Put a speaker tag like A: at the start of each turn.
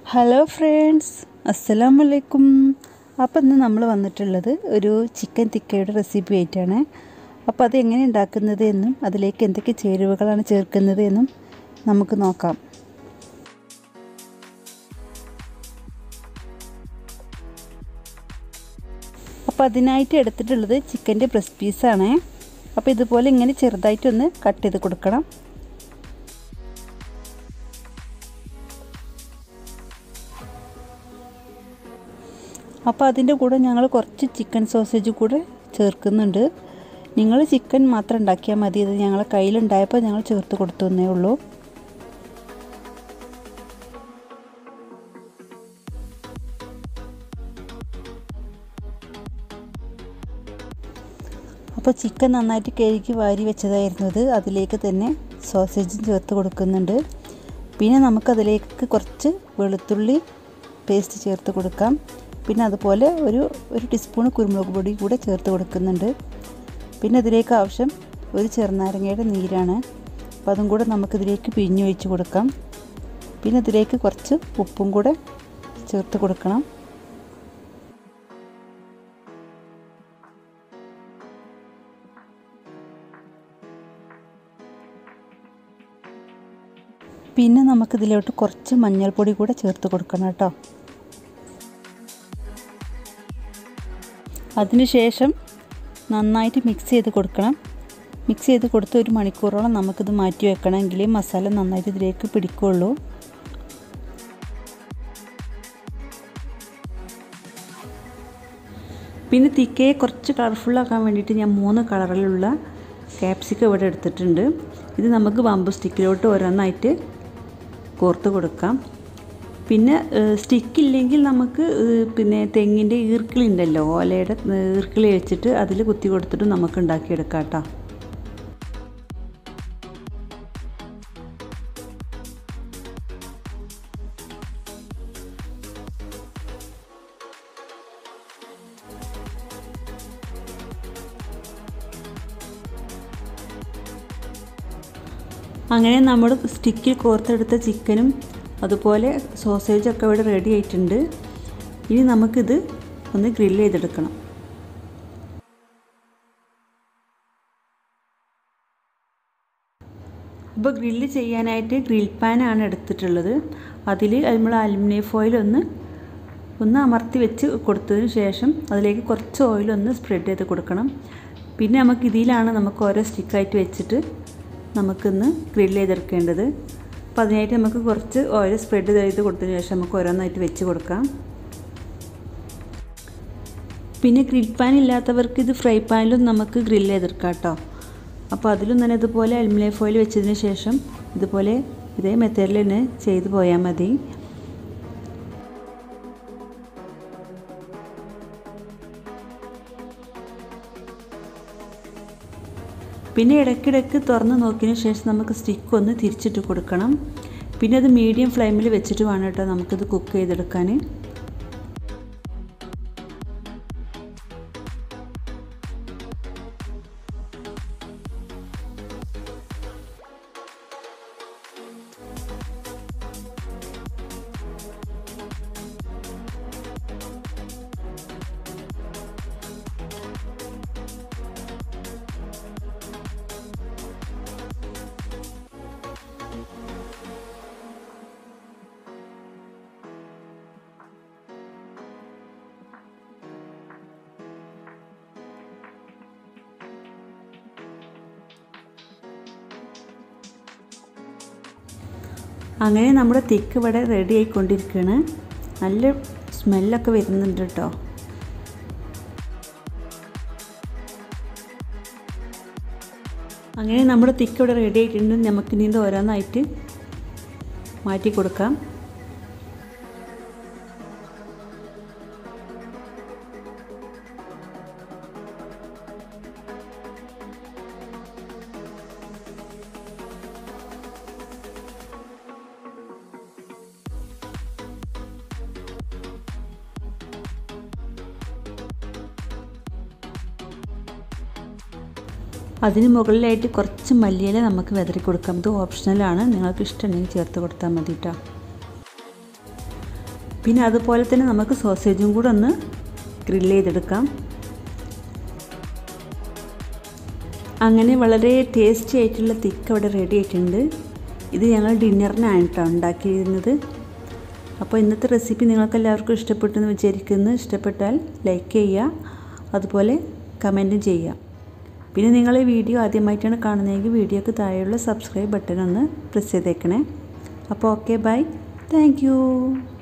A: hello friends അസ്സലാമു അലൈക്കും അപ്പോൾ ഇന്ന് നമ്മൾ വന്നിട്ടുള്ളത് ഒരു ചിക്കൻ തിക്കയുടെ റെസിപ്പി ആയിട്ടാണ് അപ്പോൾ അത് എങ്ങനെ ഉണ്ടാക്കുന്നത് എന്നും അതിലേക്ക് എന്തൊക്കെ ചേരുവകളാണ് ചേർക്കുന്നത് എന്നും നമുക്ക് നോക്കാം അപ്പോൾ അതിനായിട്ട് എടുത്തിട്ടുള്ളത് ചിക്കൻ്റെ ബ്രസ്റ്റ് പീസാണ് അപ്പോൾ ഇതുപോലെ ഇങ്ങനെ ചെറുതായിട്ടൊന്ന് കട്ട് ചെയ്ത് കൊടുക്കണം അപ്പോൾ അതിൻ്റെ കൂടെ ഞങ്ങൾ കുറച്ച് ചിക്കൻ സോസേജ് കൂടെ ചേർക്കുന്നുണ്ട് നിങ്ങൾ ചിക്കൻ മാത്രം ഉണ്ടാക്കിയാൽ മതി ഇത് ഞങ്ങളെ കയ്യിലുണ്ടായപ്പോൾ ഞങ്ങൾ ചേർത്ത് കൊടുത്തു എന്നേ ഉള്ളൂ അപ്പോൾ ചിക്കൻ നന്നായിട്ട് കഴുകി വാരി വെച്ചതായിരുന്നു ഇത് അതിലേക്ക് തന്നെ സോസേജും ചേർത്ത് കൊടുക്കുന്നുണ്ട് പിന്നെ നമുക്കതിലേക്ക് കുറച്ച് വെളുത്തുള്ളി പേസ്റ്റ് ചേർത്ത് കൊടുക്കാം പിന്നെ അതുപോലെ ഒരു ഒരു ടീസ്പൂൺ കുരുമുളക് പൊടി കൂടെ ചേർത്ത് കൊടുക്കുന്നുണ്ട് പിന്നെ ഇതിലേക്ക് ആവശ്യം ഒരു ചെറുനാരങ്ങയുടെ നീരാണ് അപ്പോൾ അതും കൂടെ നമുക്കിതിലേക്ക് പിഴിഞ്ഞൊഴിച്ച് കൊടുക്കാം പിന്നെ ഇതിലേക്ക് കുറച്ച് ഉപ്പും കൂടെ ചേർത്ത് കൊടുക്കണം പിന്നെ നമുക്കിതിലോട്ട് കുറച്ച് മഞ്ഞൾപ്പൊടി കൂടെ ചേർത്ത് കൊടുക്കണം കേട്ടോ അതിനുശേഷം നന്നായിട്ട് മിക്സ് ചെയ്ത് കൊടുക്കണം മിക്സ് ചെയ്ത് കൊടുത്ത് ഒരു മണിക്കൂറോളം നമുക്കിത് മാറ്റി വെക്കണമെങ്കിൽ മസാല നന്നായിട്ട് ഇതിലേക്ക് പിടിക്കുള്ളൂ പിന്നെ തിക്കയെ കുറച്ച് കളർഫുള്ളാക്കാൻ വേണ്ടിയിട്ട് ഞാൻ മൂന്ന് കളറിലുള്ള ക്യാപ്സിക്കം ഇവിടെ എടുത്തിട്ടുണ്ട് ഇത് നമുക്ക് ബാമ്പു സ്റ്റിക്കിലോട്ട് ഓരോന്നായിട്ട് കോർത്ത് കൊടുക്കാം പിന്നെ സ്റ്റിക്ക് ഇല്ലെങ്കിൽ നമുക്ക് പിന്നെ തെങ്ങിൻ്റെ ഈർക്കിളി ഉണ്ടല്ലോ ഓലയുടെ ഈർക്കിളി വെച്ചിട്ട് അതിൽ കുത്തി കൊടുത്തിട്ട് നമുക്ക് ഉണ്ടാക്കിയെടുക്കാം കേട്ടോ അങ്ങനെ നമ്മൾ സ്റ്റിക്കിൽ കോർത്തെടുത്ത ചിക്കനും അതുപോലെ സോസേജൊക്കെ ഇവിടെ റെഡി ആയിട്ടുണ്ട് ഇനി നമുക്കിത് ഒന്ന് ഗ്രില്ല് ചെയ്തെടുക്കണം അപ്പോൾ ഗ്രില്ല് ചെയ്യാനായിട്ട് ഗ്രിൽ പാനാണ് എടുത്തിട്ടുള്ളത് അതിൽ നമ്മൾ അലുമിനിയം ഫോയിൽ ഒന്ന് ഒന്ന് അമർത്തി വെച്ച് കൊടുത്തതിന് ശേഷം അതിലേക്ക് കുറച്ച് ഓയിലൊന്ന് സ്പ്രെഡ് ചെയ്ത് കൊടുക്കണം പിന്നെ നമുക്ക് ഇതിലാണ് നമുക്ക് ഓരോ സ്റ്റിക്കായിട്ട് വെച്ചിട്ട് നമുക്കിന്ന് ഗ്രില്ല് ചെയ്തെടുക്കേണ്ടത് അപ്പോൾ അതിനായിട്ട് നമുക്ക് കുറച്ച് ഓയിൽ സ്പ്രെഡ് ചെയ്ത് കൊടുത്തതിന് ശേഷം നമുക്ക് ഓരോന്നായിട്ട് വെച്ച് കൊടുക്കാം പിന്നെ ഗ്രിൽ പാൻ ഇല്ലാത്തവർക്ക് ഇത് ഫ്രൈ പാനിലും നമുക്ക് ഗ്രില്ല് ചെയ്തെടുക്കാം കേട്ടോ അപ്പോൾ അതിലും തന്നെ ഇതുപോലെ അലുമിനിയം ഫോയിൽ വെച്ചതിന് ശേഷം ഇതുപോലെ ഇതേ മെത്തേഡിൽ തന്നെ ചെയ്തു പോയാൽ മതി പിന്നെ ഇടയ്ക്കിടയ്ക്ക് തുറന്ന് നോക്കിയതിന് ശേഷം നമുക്ക് സ്റ്റിക്ക് ഒന്ന് തിരിച്ചിട്ട് കൊടുക്കണം പിന്നെ അത് മീഡിയം ഫ്ലെയിമിൽ വെച്ചിട്ട് വേണം കേട്ടോ നമുക്കിത് കുക്ക് ചെയ്തെടുക്കാൻ അങ്ങനെ നമ്മുടെ തിക്ക് ഇവിടെ റെഡി ആയിക്കൊണ്ടിരിക്കുകയാണ് നല്ല സ്മെല്ലൊക്കെ വരുന്നുണ്ട് കേട്ടോ അങ്ങനെ നമ്മുടെ തിക്ക് ഇവിടെ റെഡി ആയിട്ടുണ്ട് നമുക്കിനി ഇത് ഓരോന്നായിട്ട് മാറ്റി കൊടുക്കാം അതിന് മുകളിലായിട്ട് കുറച്ച് മല്ലിയില നമുക്ക് വിതറി കൊടുക്കാം ഇത് ഓപ്ഷണലാണ് നിങ്ങൾക്ക് ഇഷ്ടമുണ്ടെങ്കിൽ ചേർത്ത് കൊടുത്താൽ മതി കേട്ടോ പിന്നെ അതുപോലെ തന്നെ നമുക്ക് സോസേജും കൂടെ ഒന്ന് ഗ്രില്ല് ചെയ്തെടുക്കാം അങ്ങനെ വളരെ ടേസ്റ്റി ആയിട്ടുള്ള തിക്ക് അവിടെ റെഡി ആയിട്ടുണ്ട് ഇത് ഞങ്ങൾ ഡിന്നറിനാണ് കേട്ടോ ഉണ്ടാക്കിയിരുന്നത് അപ്പോൾ ഇന്നത്തെ റെസിപ്പി നിങ്ങൾക്ക് എല്ലാവർക്കും ഇഷ്ടപ്പെട്ടു എന്ന് വിചാരിക്കുന്നു ഇഷ്ടപ്പെട്ടാൽ ലൈക്ക് ചെയ്യുക അതുപോലെ കമൻറ്റും ചെയ്യുക പിന്നെ നിങ്ങൾ ഈ വീഡിയോ ആദ്യമായിട്ടാണ് കാണുന്നതെങ്കിൽ വീഡിയോക്ക് താഴെയുള്ള സബ്സ്ക്രൈബ് ബട്ടൺ ഒന്ന് പ്രസ് ചെയ്തേക്കണേ അപ്പോൾ ഓക്കെ ബൈ താങ്ക്